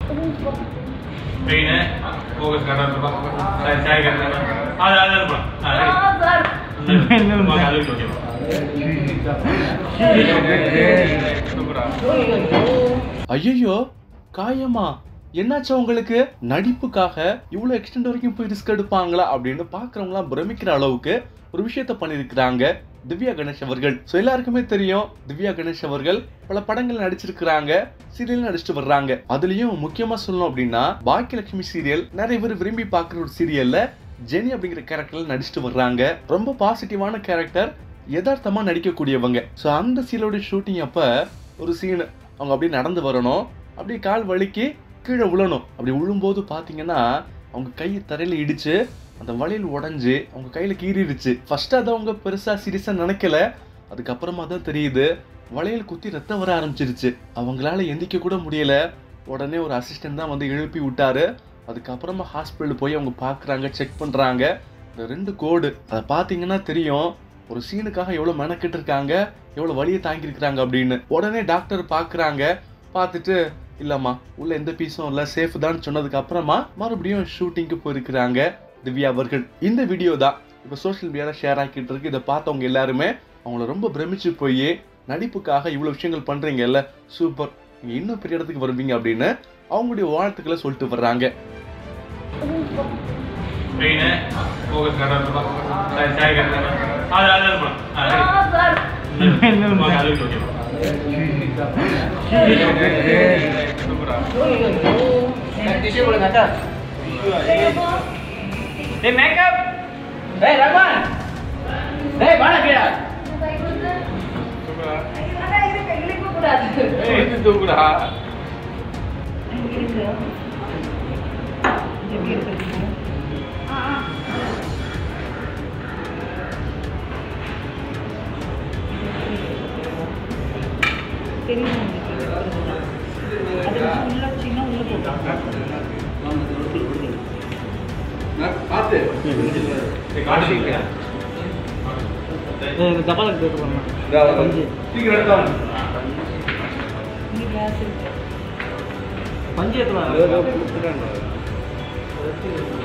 Pain focus கரெக்டாக சரி சரி கரெக்டாக அது அது அது போலாம் அது ஓகே சூப்பரா ஐயோ காயமா என்னாச்சு உங்களுக்கு நடிப்புக்காக இவ்வளோ எக்ஸ்டெண்ட் வரைக்கும் போய் ரிஸ்க் எடுப்பாங்களா அப்படின்னு பார்க்குறவங்களாம் பிரமிக்கிற அளவுக்கு ஒரு விஷயத்த பண்ணியிருக்கிறாங்க திவ்யா கணேஷ் அவர்கள் ஸோ எல்லாருக்குமே தெரியும் திவ்யா கணேஷ் அவர்கள் பல படங்கள் நடிச்சிருக்கிறாங்க சீரியல் நடிச்சிட்டு வர்றாங்க அதுலயும் முக்கியமா சொல்லணும் அப்படின்னா பாக்கியலட்சுமி சீரியல் நிறைய பேர் விரும்பி பார்க்குற ஒரு சீரியல்ல ஜெனி அப்படிங்கிற கேரக்டர்ல நடிச்சிட்டு வர்றாங்க ரொம்ப பாசிட்டிவான கேரக்டர் யதார்த்தமா நடிக்கக்கூடியவங்க ஸோ அந்த சீரியலோட ஷூட்டிங் அப்ப ஒரு சீன் அவங்க அப்படியே நடந்து வரணும் அப்படியே கால் வலிக்கு கீழே விழணும் அப்படி விழும்போது பார்த்தீங்கன்னா அவங்க கை தரையில இடிச்சு அந்த வளையல் உடைஞ்சு அவங்க கையில கீறிடுச்சு ஃபர்ஸ்ட் அதை அவங்க பெருசா சீரியஸா நினைக்கல அதுக்கப்புறமா தான் தெரியுது வளையல் குத்தி ரத்தம் வர ஆரம்பிச்சிருச்சு அவங்களால எந்திக்க கூட முடியல உடனே ஒரு அசிஸ்டன்ட் தான் வந்து எழுப்பி விட்டாரு அதுக்கப்புறமா ஹாஸ்பிட்டல் போய் அவங்க பார்க்குறாங்க செக் பண்ணுறாங்க இந்த ரெண்டு கோடு அதை பார்த்தீங்கன்னா தெரியும் ஒரு சீனுக்காக எவ்வளோ மெனக்கிட்டு இருக்காங்க எவ்வளோ வலியை தாங்கியிருக்கிறாங்க அப்படின்னு உடனே டாக்டர் பார்க்குறாங்க பார்த்துட்டு இல்லைம்மா உள்ள எந்த பீஸும் இல்லை சேஃப் தான் சொன்னதுக்கு அப்புறமா மறுபடியும் ஷூட்டிங்க்கு போயிருக்கிறாங்க திவ்யா அவர்கள் இந்த வீடியோ தான் இப்போ சோஷியல் மீடியாவில் ஷேர் ஆக்கிட்டு இருக்கு இதை பார்த்தவங்க எல்லாருமே அவங்கள ரொம்ப பிரமிச்சு போய் நடிப்புக்காக இவ்வளோ விஷயங்கள் பண்ணுறீங்கல்ல சூப்பர் நீங்கள் இன்னும் பெரிய இடத்துக்கு வருவீங்க அப்படின்னு அவங்களுடைய வாழ்த்துக்களை சொல்லிட்டு வர்றாங்க பெயின் ஃபோக்கஸ் கரெக்டாக சரி சரி கரெக்டாக அது அது அது போலாம் அது ஓகே சூப்பரா Hey, makeup. Hey, Rahman. Hey, வாடா கீழே. சூப்பரா கூடாது ஏய் தூக்குடா இருக்கு எப்படி இருக்கு ஆ ஆ தெரியும் உங்களுக்கு அது உள்ள சின்ன உள்ள போட்டு ஏய் காட்டு டப்பால எடுத்து போறேன் சீக்கிரம் எடுத்து வாங்க. இங்கே கிளாஸ் இருக்கு பஞ்சு எடுத்து